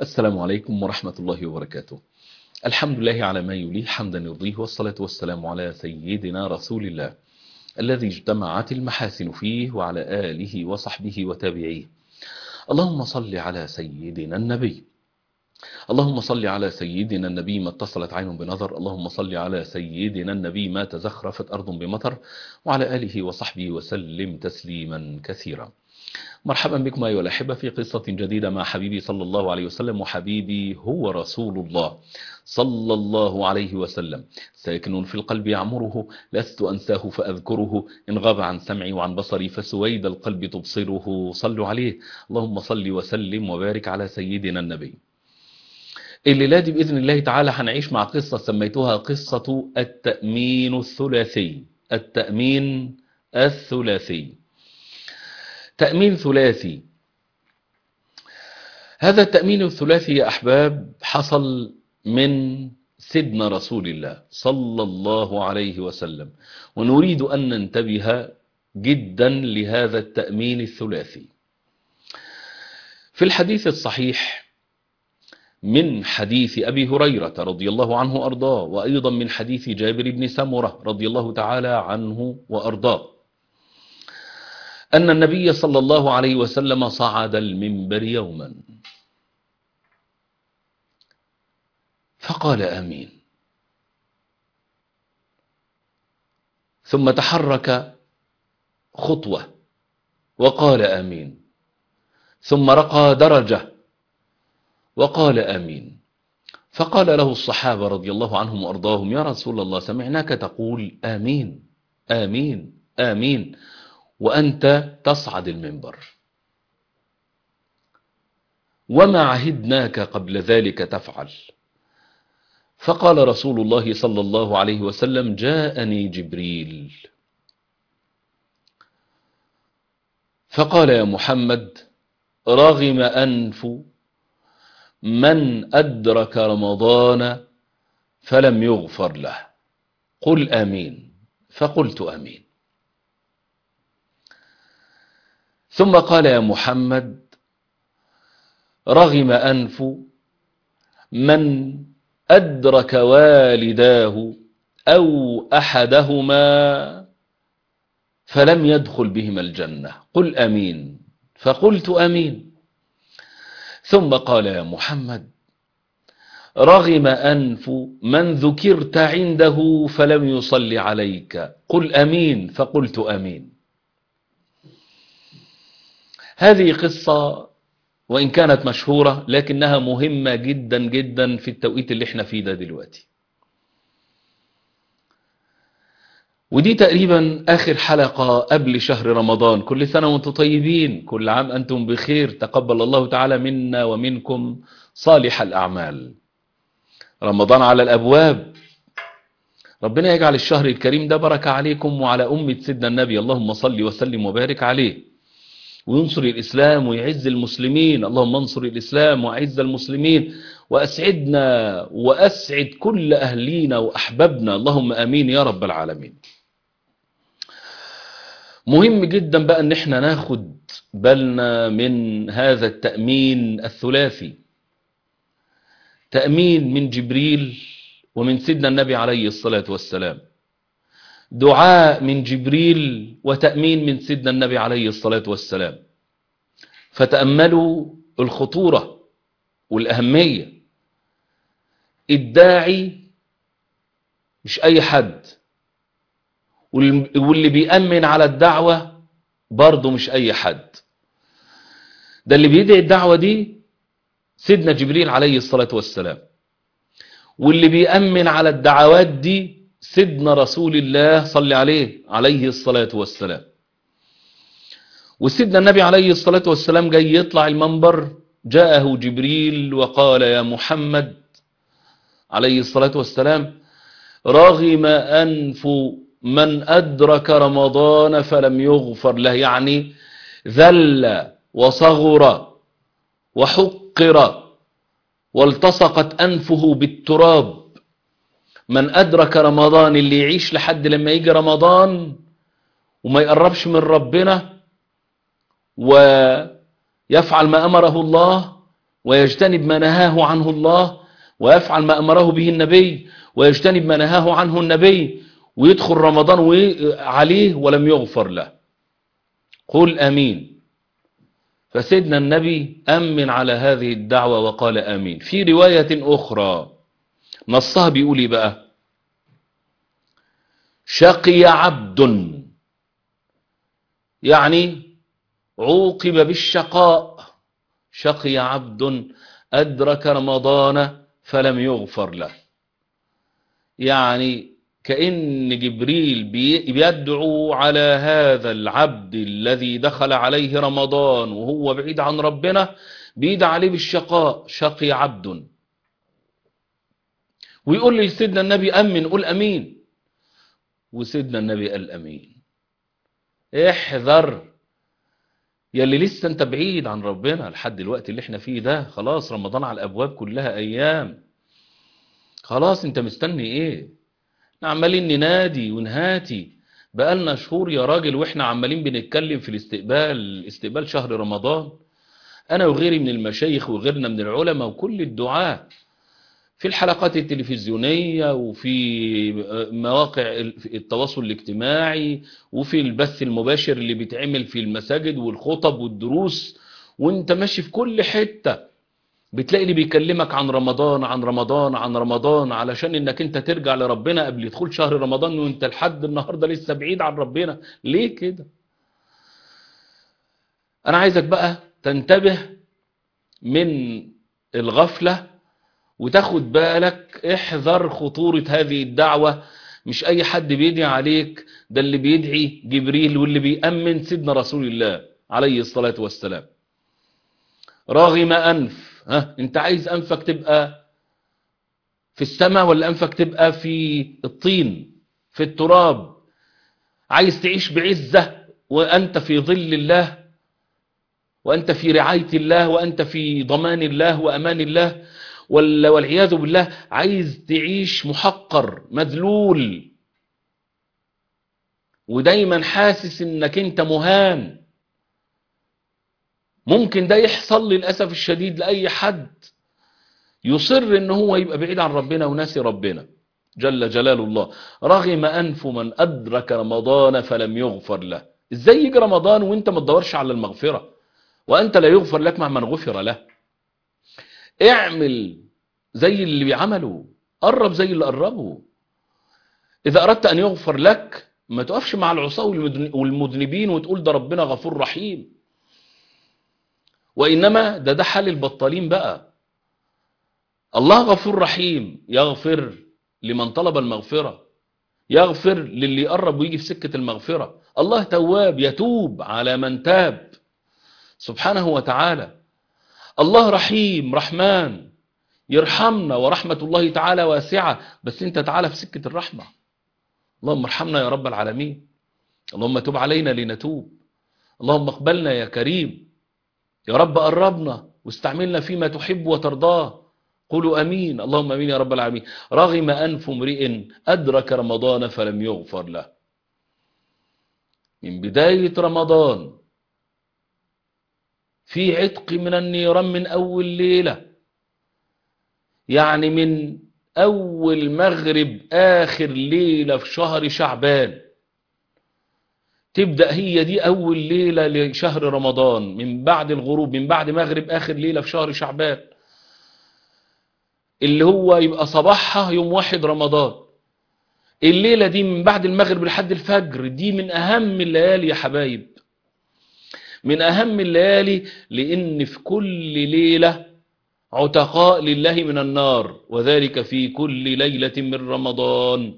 السلام عليكم ورحمة الله وبركاته الحمد لله على ما يليه حمدا يرضيه والصلاة والسلام على سيدنا رسول الله الذي اجتمعت المحاسن فيه وعلى آله وصحبه وتابعيه اللهم صل على سيدنا النبي اللهم صل على سيدنا النبي ما اتصلت عين بنظر اللهم صل على سيدنا النبي ما تزخرفت أرض بمطر وعلى آله وصحبه وسلم تسليما كثيرا مرحبا بكم أيها الأحبة في قصة جديدة مع حبيبي صلى الله عليه وسلم وحبيبي هو رسول الله صلى الله عليه وسلم ساكن في القلب يعمره لست أنساه فأذكره إن غاب عن سمعي وعن بصري فسويد القلب تبصره صلوا عليه اللهم صل وسلم وبارك على سيدنا النبي الليلة دي بإذن الله تعالى هنعيش مع قصة سميتها قصة التأمين الثلاثي التأمين الثلاثي تأمين ثلاثي هذا التأمين الثلاثي يا أحباب حصل من سيدنا رسول الله صلى الله عليه وسلم ونريد أن ننتبه جدا لهذا التأمين الثلاثي في الحديث الصحيح من حديث أبي هريرة رضي الله عنه أرضاه وأيضا من حديث جابر بن سمرة رضي الله تعالى عنه وأرضاه أن النبي صلى الله عليه وسلم صعد المنبر يوما فقال آمين ثم تحرك خطوة وقال آمين ثم رقى درجة وقال آمين فقال له الصحابة رضي الله عنهم وأرضاهم يا رسول الله سمعناك تقول آمين آمين آمين وأنت تصعد المنبر وما عهدناك قبل ذلك تفعل فقال رسول الله صلى الله عليه وسلم جاءني جبريل فقال يا محمد رغم أنف من أدرك رمضان فلم يغفر له قل آمين فقلت آمين ثم قال يا محمد رغم أنف من أدرك والداه أو أحدهما فلم يدخل بهما الجنة قل أمين فقلت أمين ثم قال يا محمد رغم أنف من ذكرت عنده فلم يصل عليك قل أمين فقلت أمين هذه قصة وإن كانت مشهورة لكنها مهمة جدا جدا في التوقيت اللي احنا فيه ده دلوقتي ودي تقريبا آخر حلقة قبل شهر رمضان كل سنة وانتم طيبين كل عام أنتم بخير تقبل الله تعالى منا ومنكم صالح الأعمال رمضان على الأبواب ربنا يجعل الشهر الكريم ده بركة عليكم وعلى أمة سيدنا النبي اللهم صل وسلم وبارك عليه وينصر الإسلام ويعز المسلمين اللهم انصر الإسلام وأعز المسلمين وأسعدنا وأسعد كل أهلينا وأحبابنا اللهم أمين يا رب العالمين مهم جدا بقى ان احنا ناخد بالنا من هذا التأمين الثلاثي تأمين من جبريل ومن سيدنا النبي عليه الصلاة والسلام دعاء من جبريل وتأمين من سيدنا النبي عليه الصلاة والسلام فتأملوا الخطورة والأهمية الداعي مش أي حد واللي بيأمن على الدعوة برضه مش أي حد ده اللي بيدعي الدعوة دي سيدنا جبريل عليه الصلاة والسلام واللي بيأمن على الدعوات دي سيدنا رسول الله صلى عليه عليه الصلاة والسلام وسيدنا النبي عليه الصلاة والسلام جاي يطلع المنبر جاءه جبريل وقال يا محمد عليه الصلاة والسلام رغم أنف من أدرك رمضان فلم يغفر له يعني ذل وصغر وحقر والتصقت أنفه بالتراب من أدرك رمضان اللي يعيش لحد لما يجي رمضان وما يقربش من ربنا ويفعل ما أمره الله ويجتنب ما نهاه عنه الله ويفعل ما أمره به النبي ويجتنب ما نهاه عنه النبي ويدخل رمضان عليه ولم يغفر له قل أمين فسيدنا النبي أمن على هذه الدعوة وقال آمين في رواية أخرى نصها بيقول إيه بقى شقي عبد يعني عوقب بالشقاء شقي عبد أدرك رمضان فلم يغفر له يعني كأن جبريل بيدعو على هذا العبد الذي دخل عليه رمضان وهو بعيد عن ربنا بيدعى عليه بالشقاء شقي عبد ويقول لسيدنا النبي أمن قول أمين وسيدنا النبي قال أمين احذر يلي لسه انت بعيد عن ربنا لحد الوقت اللي احنا فيه ده خلاص رمضان على الابواب كلها ايام خلاص انت مستني ايه احنا عمالين ننادي ونهاتي بقالنا شهور يا راجل واحنا عمالين بنتكلم في الاستقبال استقبال شهر رمضان انا وغيري من المشايخ وغيرنا من العلماء وكل الدعاة في الحلقات التلفزيونية وفي مواقع التواصل الاجتماعي وفي البث المباشر اللي بيتعمل في المساجد والخطب والدروس وانت ماشي في كل حتة بتلاقي اللي بيكلمك عن رمضان عن رمضان عن رمضان علشان انك انت ترجع لربنا قبل دخول شهر رمضان وانت لحد النهاردة لسه بعيد عن ربنا ليه كده انا عايزك بقى تنتبه من الغفلة وتاخد بالك احذر خطورة هذه الدعوة مش اي حد بيدعي عليك ده اللي بيدعي جبريل واللي بيأمن سيدنا رسول الله عليه الصلاة والسلام راغم أنف ها انت عايز أنفك تبقى في السماء ولا أنفك تبقى في الطين في التراب عايز تعيش بعزة وأنت في ظل الله وأنت في رعاية الله وأنت في ضمان الله وأمان الله والعياذ بالله عايز تعيش محقر مذلول ودايما حاسس انك انت مهان ممكن ده يحصل للأسف الشديد لأي حد يصر ان هو يبقى بعيد عن ربنا وناسي ربنا جل جلال الله رغم أنف من أدرك رمضان فلم يغفر له ازاي يجي رمضان وانت ما تدورش على المغفرة وأنت لا يغفر لك مع من غفر له اعمل زي اللي بيعملوا قرب زي اللي قربوا إذا أردت أن يغفر لك ما تقفش مع العصاة والمذنبين وتقول ده ربنا غفور رحيم وإنما ده ده حال البطالين بقى الله غفور رحيم يغفر لمن طلب المغفرة يغفر للي يقرب ويجي في سكة المغفرة الله تواب يتوب على من تاب سبحانه وتعالى الله رحيم رحمن يرحمنا ورحمة الله تعالى واسعة بس انت تعالى في سكة الرحمة اللهم ارحمنا يا رب العالمين اللهم تب علينا لنتوب اللهم اقبلنا يا كريم يا رب قربنا واستعملنا فيما تحب وترضاه قولوا أمين اللهم أمين يا رب العالمين رغم أنف امرئ أدرك رمضان فلم يغفر له من بداية رمضان في عتق من النيران من أول ليلة يعني من أول مغرب آخر ليلة في شهر شعبان تبدأ هي دي أول ليلة لشهر رمضان من بعد الغروب من بعد مغرب آخر ليلة في شهر شعبان اللي هو يبقى صباحها يوم واحد رمضان الليلة دي من بعد المغرب لحد الفجر دي من أهم الليالي يا حبايب من أهم الليالي لأن في كل ليلة عتقاء لله من النار وذلك في كل ليلة من رمضان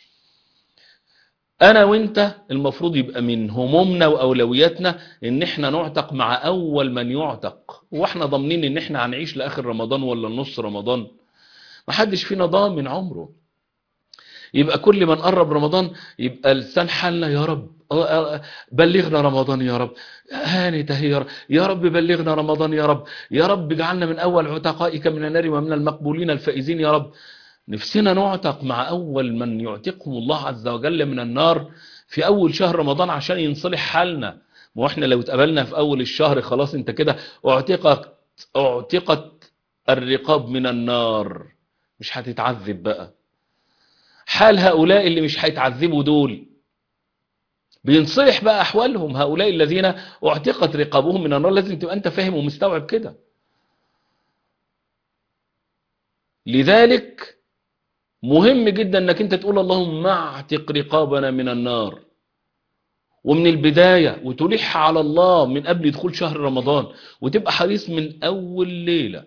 أنا وإنت المفروض يبقى من همومنا وأولوياتنا إن إحنا نعتق مع أول من يعتق وإحنا ضامنين إن إحنا هنعيش لآخر رمضان ولا نص رمضان محدش فينا ضامن عمره يبقى كل من قرب رمضان يبقى لسان حالنا يا رب بلغنا رمضان يا رب هانت هي يا رب يا رب بلغنا رمضان يا رب يا رب اجعلنا من أول عتقائك من النار ومن المقبولين الفائزين يا رب نفسنا نعتق مع أول من يعتقهم الله عز وجل من النار في أول شهر رمضان عشان ينصلح حالنا واحنا لو اتقابلنا في أول الشهر خلاص انت كده اعتقك اعتقت الرقاب من النار مش هتتعذب بقى حال هؤلاء اللي مش هيتعذبوا دول بينصلح بقى أحوالهم هؤلاء الذين اعتقت رقابهم من النار لازم تبقى أنت فاهم ومستوعب كده لذلك مهم جدا أنك أنت تقول اللهم اعتق رقابنا من النار ومن البداية وتلح على الله من قبل دخول شهر رمضان وتبقى حريص من أول ليلة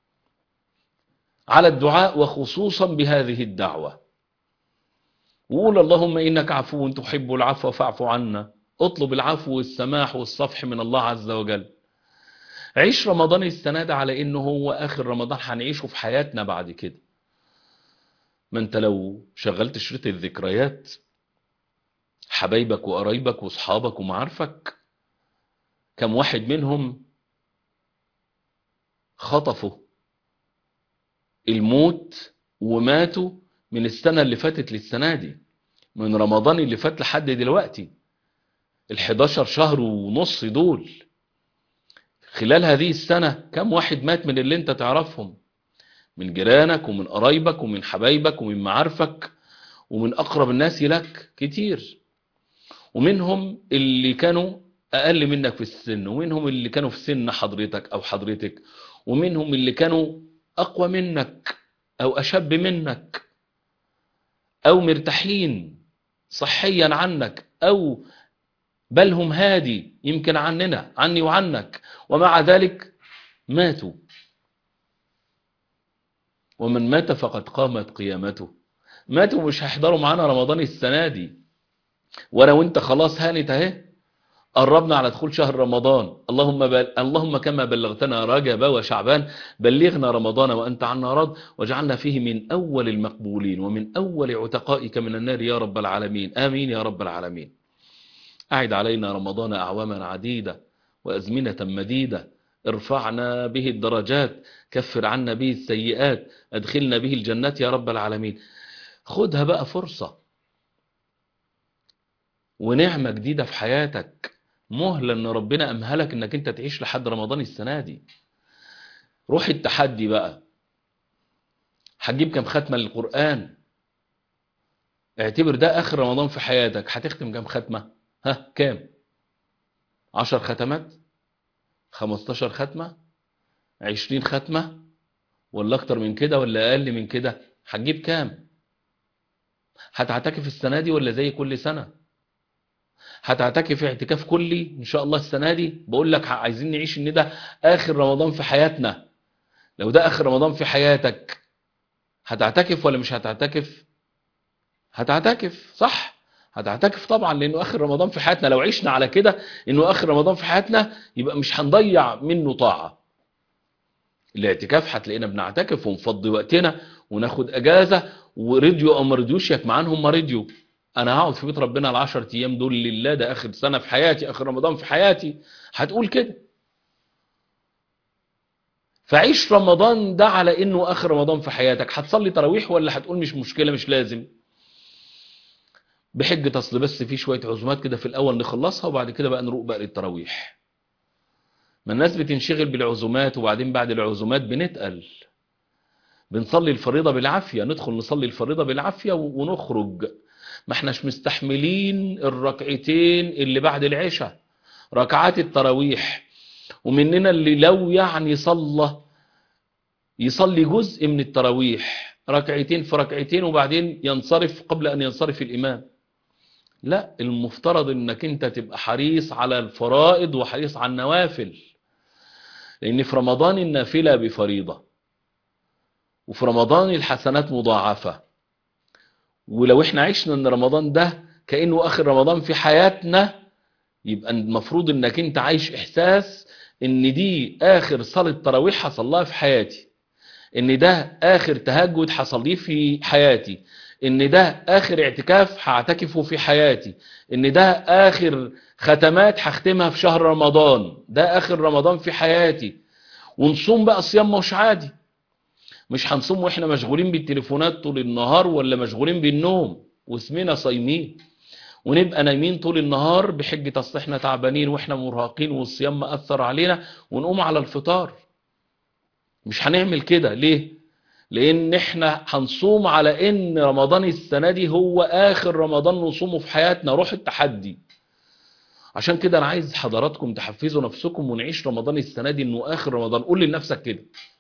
على الدعاء وخصوصا بهذه الدعوة وقول اللهم إنك عفو تحب العفو فاعف عنا اطلب العفو والسماح والصفح من الله عز وجل عيش رمضان السنة ده على إنه هو آخر رمضان هنعيشه في حياتنا بعد كده ما انت لو شغلت شريط الذكريات حبايبك وقرايبك واصحابك ومعارفك كم واحد منهم خطفوا الموت وماتوا من السنة اللي فاتت للسنة دي من رمضان اللي فات لحد دلوقتي ال11 شهر ونص دول خلال هذه السنة كم واحد مات من اللي انت تعرفهم من جيرانك ومن قرايبك ومن حبايبك ومن معارفك ومن أقرب الناس لك كتير ومنهم اللي كانوا أقل منك في السن ومنهم اللي كانوا في سن حضرتك أو حضرتك ومنهم اللي كانوا أقوى منك أو أشب منك أو مرتاحين صحيا عنك أو بل هم هادي يمكن عننا عني وعنك ومع ذلك ماتوا ومن مات فقد قامت قيامته ماتوا مش هيحضروا معانا رمضان السنة دي وانا وانت خلاص هانت اهي قربنا على دخول شهر رمضان اللهم بل... اللهم كما بلغتنا رجب وشعبان بلغنا رمضان وانت عنا راض واجعلنا فيه من اول المقبولين ومن اول عتقائك من النار يا رب العالمين امين يا رب العالمين اعد علينا رمضان اعواما عديده وازمنه مديده ارفعنا به الدرجات كفر عنا به السيئات ادخلنا به الجنات يا رب العالمين خدها بقى فرصه ونعمة جديدة في حياتك مهلة ان ربنا امهلك انك انت تعيش لحد رمضان السنة دي روح التحدي بقى هتجيب كام ختمة للقرآن اعتبر ده اخر رمضان في حياتك هتختم كام ختمة ها كام عشر ختمات خمستاشر ختمة عشرين ختمة ولا اكتر من كده ولا اقل من كده هتجيب كام هتعتكف السنة دي ولا زي كل سنة هتعتكف اعتكاف كلي ان شاء الله السنه دي بقول لك عايزين نعيش ان ده اخر رمضان في حياتنا لو ده اخر رمضان في حياتك هتعتكف ولا مش هتعتكف هتعتكف صح هتعتكف طبعا لانه اخر رمضان في حياتنا لو عشنا على كده انه اخر رمضان في حياتنا يبقى مش هنضيع منه طاعه الاعتكاف هتلاقينا بنعتكف ونفضي وقتنا وناخد اجازه وريديو او ما ريديوش يك معاهم ما ريديو انا هقعد في بيت ربنا العشر ايام دول لله ده اخر سنه في حياتي اخر رمضان في حياتي هتقول كده فعيش رمضان ده على انه اخر رمضان في حياتك هتصلي تراويح ولا هتقول مش مشكله مش لازم بحجه اصل بس في شويه عزومات كده في الاول نخلصها وبعد كده بقى نروق بقى للتراويح ما الناس بتنشغل بالعزومات وبعدين بعد العزومات بنتقل بنصلي الفريضه بالعافيه ندخل نصلي الفريضه بالعافيه ونخرج ما احناش مستحملين الركعتين اللي بعد العشاء ركعات التراويح ومننا اللي لو يعني صلى يصلي جزء من التراويح ركعتين في ركعتين وبعدين ينصرف قبل أن ينصرف الإمام لا المفترض انك انت تبقى حريص على الفرائض وحريص على النوافل لان في رمضان النافلة بفريضة وفي رمضان الحسنات مضاعفة ولو احنا عشنا ان رمضان ده كأنه اخر رمضان في حياتنا يبقى المفروض انك انت عايش احساس ان دي اخر صلاة تراويح حصلها في حياتي ان ده اخر تهجد حصليه في حياتي ان ده اخر اعتكاف هعتكفه في حياتي ان ده اخر ختمات هختمها في شهر رمضان ده اخر رمضان في حياتي ونصوم بقى صيام مش عادي مش هنصوم واحنا مشغولين بالتليفونات طول النهار ولا مشغولين بالنوم واسمنا صايمين ونبقى نايمين طول النهار بحجة اصل احنا تعبانين واحنا مرهقين والصيام مأثر علينا ونقوم على الفطار مش هنعمل كده ليه لان احنا هنصوم على ان رمضان السنة دي هو اخر رمضان نصومه في حياتنا روح التحدي عشان كده انا عايز حضراتكم تحفزوا نفسكم ونعيش رمضان السنة دي انه اخر رمضان قول لنفسك كده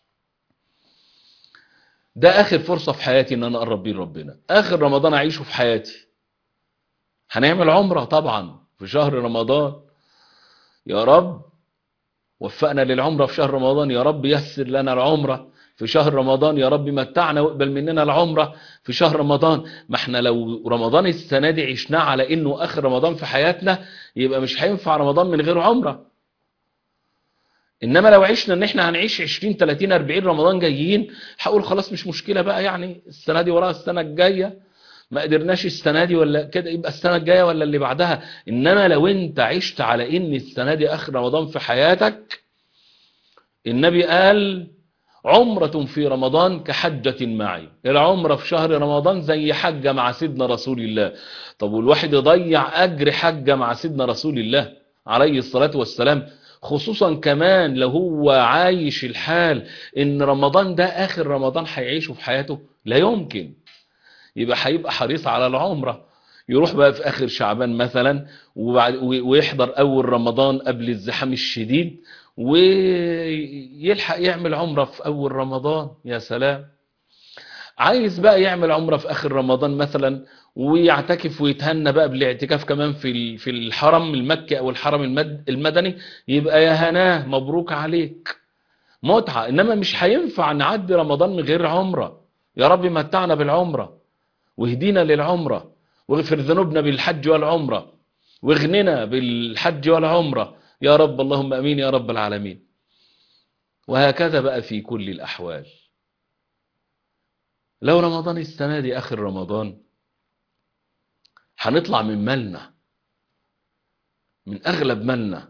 ده اخر فرصة في حياتي ان انا اقرب بيه لربنا اخر رمضان اعيشه في حياتي هنعمل عمرة طبعا في شهر رمضان يا رب وفقنا للعمرة في شهر رمضان يا رب يسر لنا العمرة في شهر رمضان يا رب متعنا واقبل مننا العمرة في شهر رمضان ما احنا لو رمضان السنة دي عشناه على انه اخر رمضان في حياتنا يبقى مش هينفع رمضان من غير عمرة انما لو عشنا ان احنا هنعيش 20 30 40 رمضان جايين هقول خلاص مش مشكلة بقى يعني السنة دي وراها السنة الجاية ما قدرناش السنة دي ولا كده يبقى السنة الجاية ولا اللي بعدها انما لو انت عشت على ان السنة دي اخر رمضان في حياتك النبي قال عمرة في رمضان كحجة معي العمرة في شهر رمضان زي حجة مع سيدنا رسول الله طب والواحد يضيع أجر حجة مع سيدنا رسول الله عليه الصلاة والسلام خصوصا كمان لو هو عايش الحال ان رمضان ده اخر رمضان هيعيشه في حياته لا يمكن يبقى هيبقى حريص على العمرة يروح بقى في اخر شعبان مثلا وبعد ويحضر اول رمضان قبل الزحام الشديد ويلحق يعمل عمرة في أول رمضان يا سلام عايز بقى يعمل عمرة في آخر رمضان مثلا ويعتكف ويتهنى بقى بالاعتكاف كمان في في الحرم المكي أو الحرم المدني يبقى يا هناه مبروك عليك متعة إنما مش هينفع نعدي رمضان من غير عمرة يا رب متعنا بالعمرة واهدينا للعمرة واغفر ذنوبنا بالحج والعمرة واغننا بالحج والعمرة يا رب اللهم أمين يا رب العالمين وهكذا بقى في كل الأحوال لو رمضان السنة دي آخر رمضان هنطلع من مالنا من أغلب مالنا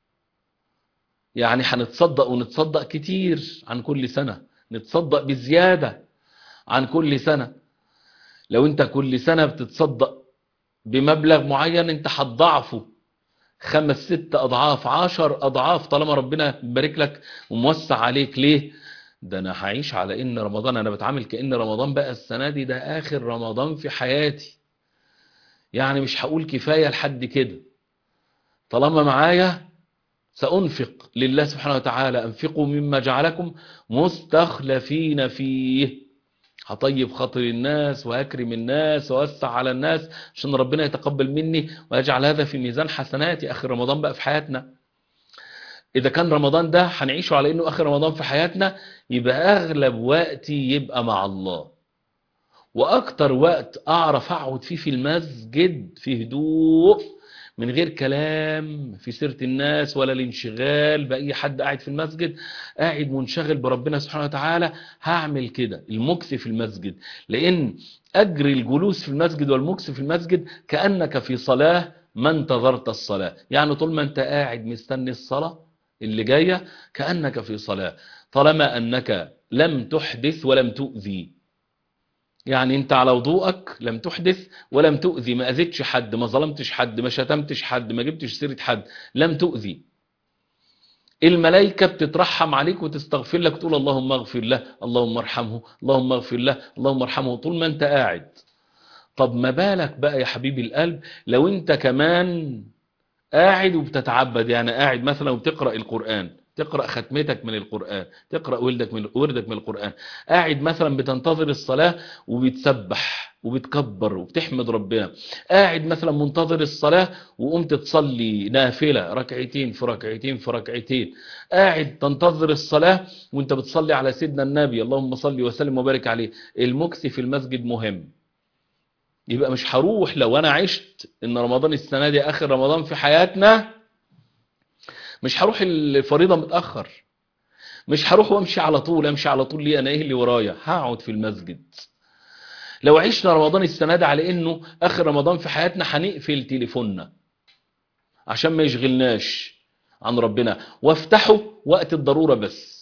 يعني هنتصدق ونتصدق كتير عن كل سنة نتصدق بزيادة عن كل سنة لو انت كل سنة بتتصدق بمبلغ معين انت هتضعفه خمس ست أضعاف عشر أضعاف طالما ربنا مبارك لك وموسع عليك ليه ده أنا هعيش على إن رمضان أنا بتعامل كأن رمضان بقى السنة دي ده آخر رمضان في حياتي يعني مش هقول كفاية لحد كده طالما معايا سأنفق لله سبحانه وتعالى أنفقوا مما جعلكم مستخلفين فيه هطيب خاطر الناس وأكرم الناس وأوسع على الناس عشان ربنا يتقبل مني ويجعل هذا في ميزان حسناتي آخر رمضان بقى في حياتنا إذا كان رمضان ده هنعيشه على إنه آخر رمضان في حياتنا يبقى أغلب وقتي يبقى مع الله وأكتر وقت أعرف أقعد فيه في المسجد في هدوء من غير كلام في سيرة الناس ولا الانشغال بأي حد قاعد في المسجد قاعد منشغل بربنا سبحانه وتعالى هعمل كده المكث في المسجد لأن أجر الجلوس في المسجد والمكث في المسجد كأنك في صلاة ما انتظرت الصلاة يعني طول ما انت قاعد مستني الصلاة اللي جاية كأنك في صلاة طالما أنك لم تحدث ولم تؤذي يعني انت على وضوءك لم تحدث ولم تؤذي ما أذيتش حد ما ظلمتش حد ما شتمتش حد ما جبتش سيرة حد لم تؤذي الملائكة بتترحم عليك وتستغفر لك تقول اللهم اغفر له اللهم ارحمه اللهم اغفر له اللهم ارحمه طول ما انت قاعد طب ما بالك بقى يا حبيبي القلب لو انت كمان قاعد وبتتعبد يعني قاعد مثلا وبتقرأ القرآن تقرأ ختمتك من القرآن تقرأ وردك من وردك من القرآن قاعد مثلا بتنتظر الصلاة وبتسبح وبتكبر وبتحمد ربنا قاعد مثلا منتظر الصلاة وقمت تصلي نافلة ركعتين في ركعتين في ركعتين قاعد تنتظر الصلاة وانت بتصلي على سيدنا النبي اللهم صل وسلم وبارك عليه المكس في المسجد مهم يبقى مش هروح لو انا عشت ان رمضان السنة دي اخر رمضان في حياتنا مش هروح الفريضة متأخر مش هروح وامشي على طول امشي على طول ليه انا ايه اللي ورايا هقعد في المسجد لو عشنا رمضان السنة دي على انه اخر رمضان في حياتنا هنقفل تليفوننا عشان ما يشغلناش عن ربنا وافتحه وقت الضرورة بس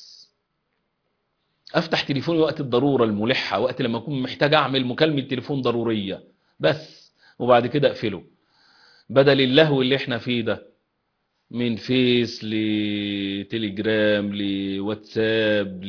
افتح تليفوني وقت الضرورة الملحة وقت لما اكون محتاج اعمل مكالمة تليفون ضرورية بس وبعد كده اقفله بدل اللهو اللي احنا فيه ده من فيس لتليجرام لواتساب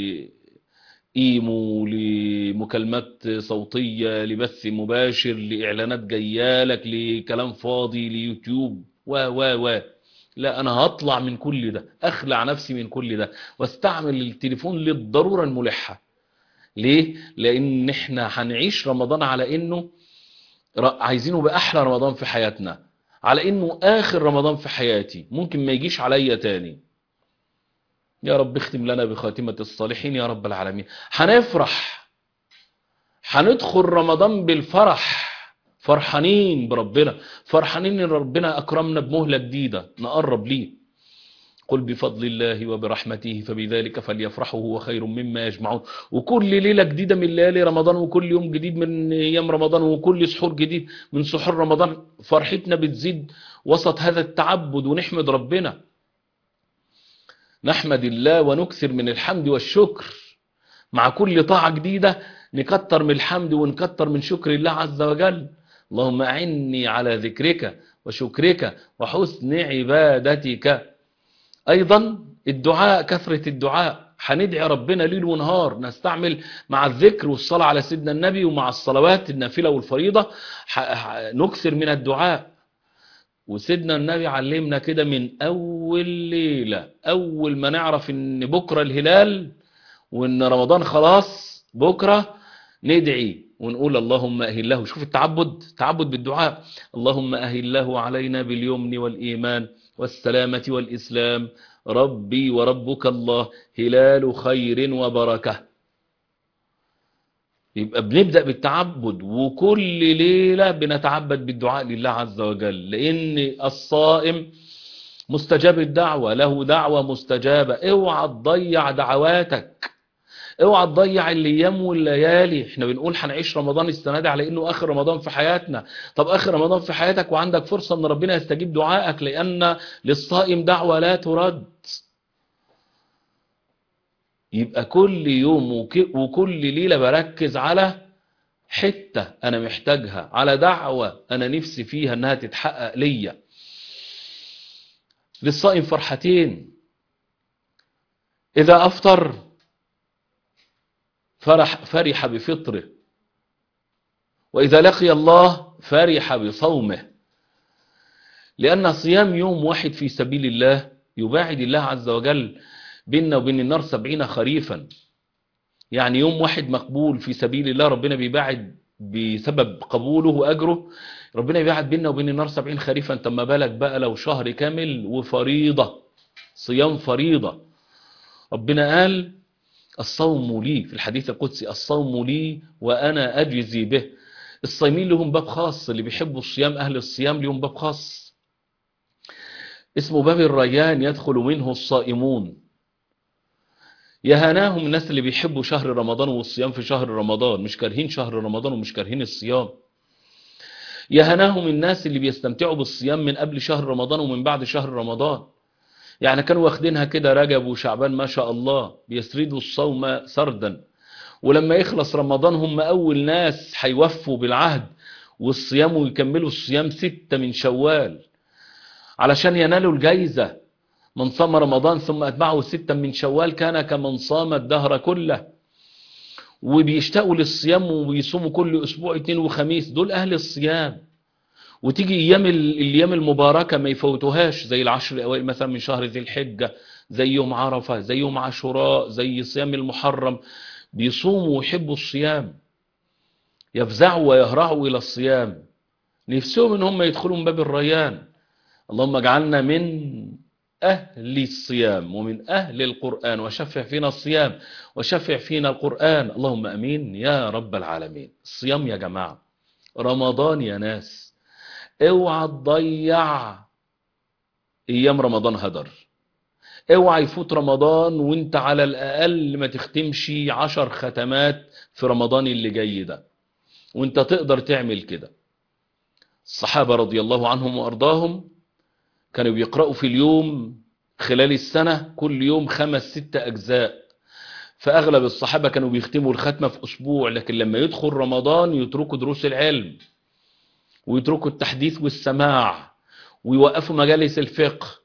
لإيمو لمكالمات صوتية لبث مباشر لإعلانات جيالك لكلام فاضي ليوتيوب و و و لا أنا هطلع من كل ده أخلع نفسي من كل ده واستعمل التليفون للضرورة الملحة ليه؟ لأن احنا هنعيش رمضان على إنه عايزينه بأحلى رمضان في حياتنا على انه اخر رمضان في حياتي ممكن ما يجيش عليا تاني يا رب اختم لنا بخاتمة الصالحين يا رب العالمين هنفرح هندخل رمضان بالفرح فرحانين بربنا فرحانين ان ربنا اكرمنا بمهلة جديدة نقرب ليه قل بفضل الله وبرحمته فبذلك فليفرحوا هو خير مما يجمعون وكل ليلة جديدة من ليالي رمضان وكل يوم جديد من أيام رمضان وكل سحور جديد من سحور رمضان فرحتنا بتزيد وسط هذا التعبد ونحمد ربنا نحمد الله ونكثر من الحمد والشكر مع كل طاعة جديدة نكتر من الحمد ونكتر من شكر الله عز وجل اللهم أعني على ذكرك وشكرك وحسن عبادتك ايضا الدعاء كثرة الدعاء هندعي ربنا ليل ونهار نستعمل مع الذكر والصلاة على سيدنا النبي ومع الصلوات النافلة والفريضة نكثر من الدعاء وسيدنا النبي علمنا كده من اول ليلة اول ما نعرف ان بكرة الهلال وان رمضان خلاص بكرة ندعي ونقول اللهم أهله شوف التعبد تعبد بالدعاء اللهم أهله علينا باليمن والإيمان والسلامة والإسلام ربي وربك الله هلال خير وبركة يبقى بنبدأ بالتعبد وكل ليلة بنتعبد بالدعاء لله عز وجل لأن الصائم مستجاب الدعوة له دعوة مستجابة اوعى تضيع دعواتك اوعى تضيع الايام والليالي احنا بنقول هنعيش رمضان السنه دي على انه اخر رمضان في حياتنا طب اخر رمضان في حياتك وعندك فرصه ان ربنا يستجيب دعائك لان للصائم دعوه لا ترد يبقى كل يوم وكل ليله بركز على حته انا محتاجها على دعوه انا نفسي فيها انها تتحقق ليا للصائم فرحتين اذا افطر فرح, فرح بفطره وإذا لقي الله فرح بصومه لأن صيام يوم واحد في سبيل الله يباعد الله عز وجل بيننا وبين النار سبعين خريفا يعني يوم واحد مقبول في سبيل الله ربنا بيباعد بسبب قبوله وأجره ربنا بيباعد بيننا وبين النار سبعين خريفا تم بالك بقى لو شهر كامل وفريضة صيام فريضة ربنا قال الصوم لي في الحديث القدسي الصوم لي وأنا أجزي به الصايمين لهم باب خاص اللي بيحبوا الصيام أهل الصيام لهم باب خاص اسمه باب الريان يدخل منه الصائمون يهناهم الناس اللي بيحبوا شهر رمضان والصيام في شهر رمضان مش كارهين شهر رمضان ومش كارهين الصيام يهناهم الناس اللي بيستمتعوا بالصيام من قبل شهر رمضان ومن بعد شهر رمضان يعني كانوا واخدينها كده رجب وشعبان ما شاء الله بيسردوا الصوم سردا ولما يخلص رمضان هم أول ناس هيوفوا بالعهد والصيام ويكملوا الصيام ستة من شوال علشان ينالوا الجايزة من صام رمضان ثم أتبعه ستة من شوال كان كمن صام الدهر كله وبيشتاقوا للصيام وبيصوموا كل أسبوع اثنين وخميس دول أهل الصيام وتيجي ايام الايام المباركه ما يفوتوهاش زي العشر الاوائل مثلا من شهر ذي الحجه زي يوم عرفه زي يوم عاشوراء زي صيام المحرم بيصوموا ويحبوا الصيام يفزعوا ويهرعوا الى الصيام نفسهم ان هم يدخلوا من باب الريان اللهم اجعلنا من أهل الصيام ومن أهل القرآن وشفع فينا الصيام وشفع فينا القرآن اللهم أمين يا رب العالمين الصيام يا جماعة رمضان يا ناس اوعى تضيع ايام رمضان هدر اوعى يفوت رمضان وانت على الاقل ما تختمش عشر ختمات في رمضان اللي جاي ده وانت تقدر تعمل كده الصحابة رضي الله عنهم وارضاهم كانوا بيقرأوا في اليوم خلال السنة كل يوم خمس ست اجزاء فاغلب الصحابة كانوا بيختموا الختمة في اسبوع لكن لما يدخل رمضان يتركوا دروس العلم ويتركوا التحديث والسماع ويوقفوا مجالس الفقه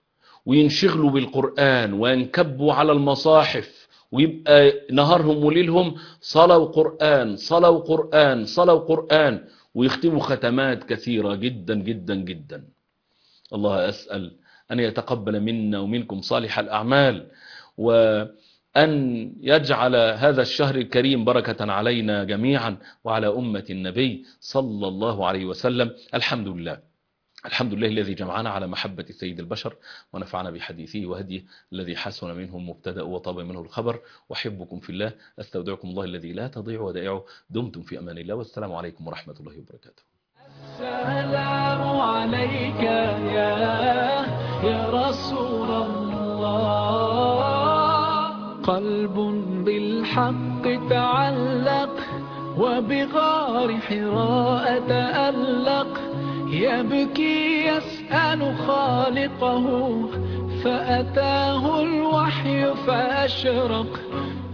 وينشغلوا بالقرآن وينكبوا على المصاحف ويبقى نهارهم وليلهم صلاة وقرآن صلاة وقرآن صلاة وقرآن ويختموا ختمات كثيرة جدا جدا جدا الله أسأل أن يتقبل منا ومنكم صالح الأعمال وأن يجعل هذا الشهر الكريم بركة علينا جميعا وعلى أمة النبي صلى الله عليه وسلم الحمد لله الحمد لله الذي جمعنا على محبة سيد البشر ونفعنا بحديثه وهديه الذي حسن منه المبتدأ وطاب منه الخبر وحبكم في الله استودعكم الله الذي لا تضيع ودائعه دمتم في أمان الله والسلام عليكم ورحمة الله وبركاته السلام عليك يا يا رسول الله قلب بالحق تعلق وبغار حراء تألق يبكي يسأل خالقه فأتاه الوحي فأشرق